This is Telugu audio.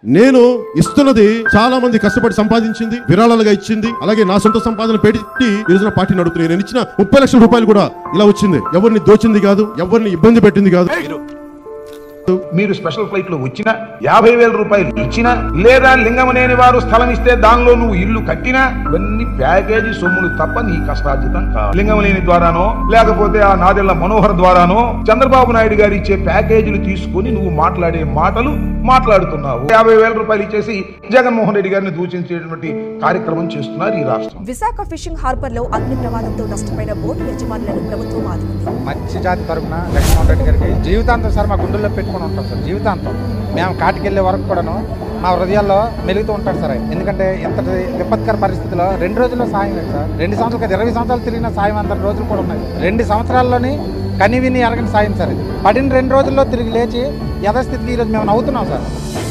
నేను ఇస్తున్నది చాలా మంది కష్టపడి సంపాదించింది విరాళాలుగా ఇచ్చింది అలాగే నా సొంత సంపాదన పెట్టి ఈ రోజున పార్టీ నడుపుతున్నాయి నేను ఇచ్చిన ముప్పై లక్షల రూపాయలు కూడా ఇలా వచ్చింది ఎవరిని దోచింది కాదు ఎవరిని ఇబ్బంది పెట్టింది కాదు మీరు స్పెషల్ ఫ్లైట్ లో వచ్చినా యాభై వేల రూపాయలు ఇచ్చినా లేదా లింగమనేని వారు స్థలం ఇస్తే దానిలో నువ్వు ఇల్లు కట్టినా ఇవన్నీ ప్యాకేజీ సొమ్ములు తప్ప నీ కష్టార్జితం కాదు లింగమనేని ద్వారానో లేకపోతే ఆ నాదెళ్ల మనోహర్ ద్వారానో చంద్రబాబు నాయుడు గారు ఇచ్చే ప్యాకేజీలు తీసుకుని నువ్వు మాట్లాడే మాటలు మాట్లాడుతున్నావు యాభై వేల రూపాయలు ఇచ్చేసి జగన్మోహన్ రెడ్డి గారిని దూషించేటువంటి కార్యక్రమం చేస్తున్నారు ఈ రాష్ట్రం విశాఖ ఫిషింగ్ హార్బర్ లో అగ్ని ప్రమాదంతో నష్టపోయిన బోటు యజమానులను ప్రభుత్వం ఆదుకుంది మత్స్య జాతి తరపున జగన్మోహన్ రెడ్డి గారికి జీవితాంతం సార్ మా గుండెల్లో పెట్టుకొని ఉంటాం సార్ జీవితాంతం మేము కాటికి వెళ్ళే వరకు కూడాను మా హృదయాల్లో మెలుగుతూ ఉంటారు సార్ ఆయన. ఎందుకంటే ఇంతటి విపత్కర పరిస్థితిలో రెండు రోజుల్లో సాయం లేదు సార్ రెండు సంవత్సరాలు కాదు, ఇరవై సంవత్సరాలు తిరిగిన సాయం అంత రోజులు కూడా ఉన్నాయి రెండు సంవత్సరాల్లోని కని విని ఎరగని సాయం సార్ ఇది పడిన రెండు రోజుల్లో తిరిగి లేచి యథాస్థితికి ఈరోజు మేము నవ్వుతున్నాం సార్